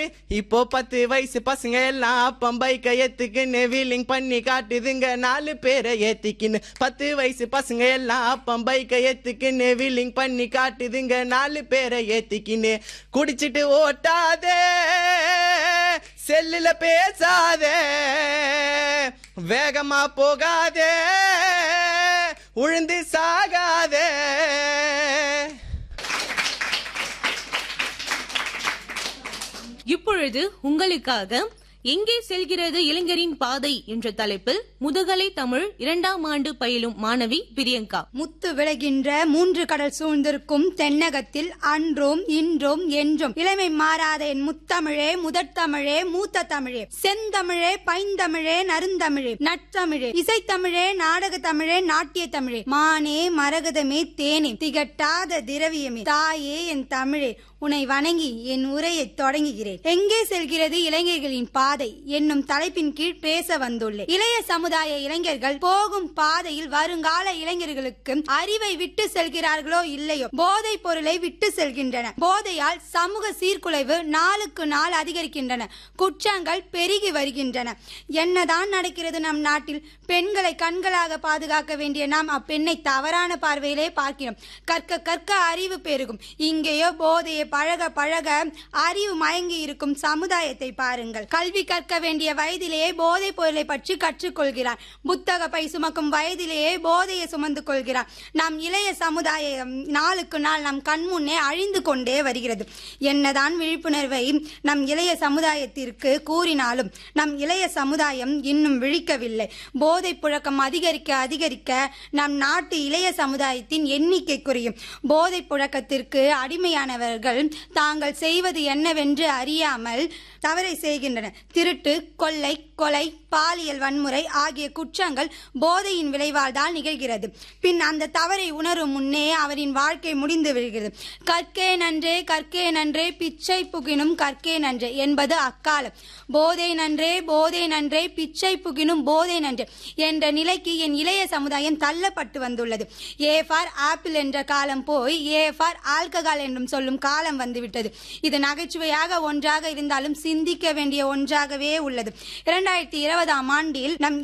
இப்போ பத்து வயசு பசங்க எல்லாம் பம்பைக்க ஏத்துக்குன்னு வீலிங் பண்ணி காட்டுதுங்க நாலு பேரை ஏத்திக்கின்னு பத்து வயசு பசங்க எல்லாம் பம்பைக்க ஏத்துக்குன்னு வீலிங் பண்ணி காட்டுதுங்க நாலு பேரை ஏத்திக்கின்னு குடிச்சிட்டு ஓட்டாதே செல்லுல பேசாதே வேகமா போகாதே உழுந்து சாகாதே இப்பொழுது உங்களுக்காக எங்கே செல்கிறது இளைஞரின் பாதை என்ற தலைப்பில் முதுகலை தமிழ் இரண்டாம் ஆண்டு பயிலும் மாணவி பிரியங்கா முத்து விளைகின்ற மூன்று கடல் சூழ்ந்திருக்கும் தென்னகத்தில் அன்றோம் இன்றோம் என்றும் இளமை மாறாத என் முத்தமிழே முதற்தமிழே மூத்த தமிழே செந்தமிழே பைந்தமிழே நருந்தமிழே நற்றமிழே இசைத்தமிழே நாடக தமிழே நாட்டிய தமிழே மானே மரகதமே தேனே திகட்டாத திரவியமே தாயே என் தமிழே உன்னை வணங்கி என் உரையை தொடங்குகிறேன் எங்கே செல்கிறது இளைஞர்களின் பாதை என்னும் தலைப்பின் கீழ் பேச வந்துள்ளேன் இளைய சமுதாய இளைஞர்கள் போகும் பாதையில் வருங்கால இளைஞர்களுக்கு அறிவை விட்டு செல்கிறார்களோ இல்லையோ போதைப் பொருளை விட்டு செல்கின்றன போதையால் சமூக சீர்குலைவு நாளுக்கு நாள் அதிகரிக்கின்றன குற்றங்கள் பெருகி வருகின்றன என்னதான் நடக்கிறது நம் நாட்டில் பெண்களை கண்களாக பாதுகாக்க வேண்டிய நாம் அப்பெண்ணை தவறான பார்வையிலே பார்க்கிறோம் கற்க கற்க அறிவு பெருகும் இங்கேயோ போதையை பழக பழக அறிவு மயங்கி இருக்கும் சமுதாயத்தை பாருங்கள் கல்வி கற்க வேண்டிய வயதிலேயே போதைப் பொருளை பற்றி கற்றுக்கொள்கிறார் புத்தக பை சுமக்கும் வயதிலேயே போதையை சுமந்து கொள்கிறார் நம் இளைய சமுதாயம் நாளுக்கு நாள் நம் கண்முன்னே அழிந்து கொண்டே வருகிறது என்னதான் விழிப்புணர்வை நம் இளைய சமுதாயத்திற்கு கூறினாலும் நம் இளைய சமுதாயம் இன்னும் விழிக்கவில்லை போதை புழக்கம் அதிகரிக்க அதிகரிக்க நம் நாட்டு இளைய சமுதாயத்தின் எண்ணிக்கை குறையும் போதை புழக்கத்திற்கு அடிமையானவர்கள் தாங்கள் செய்வது என்னவென்று அறியாமல் தவறை செய்கின்றனர் திருட்டு கொள்ளை கொலை பாலியல் வன்முறை ஆகிய குற்றங்கள் போதையின் விளைவால் தான் நிகழ்கிறது பின் அந்த தவறை உணரும் முன்னே அவரின் வாழ்க்கை முடிந்து விடுகிறது கற்கே நன்றே கற்கே நன்றே பிச்சை புகினும் கற்கே நன்றே என்பது அக்காலம் போதை நன்றே போதை நன்றே பிச்சை புகினும் போதை நன்றே என்ற நிலைக்கு என் இளைய சமுதாயம் தள்ளப்பட்டு வந்துள்ளது ஏ ஃபார் ஆப்பிள் என்ற காலம் போய் ஏ ஃபார் ஆல்கஹால் என்றும் சொல்லும் காலம் வந்துவிட்டது இது நகைச்சுவையாக ஒன்றாக இருந்தாலும் சிந்திக்க வேண்டிய ஒன்றாகவே உள்ளது இரண்டாயிரத்தி இருபதாம் ஆண்டில் நம்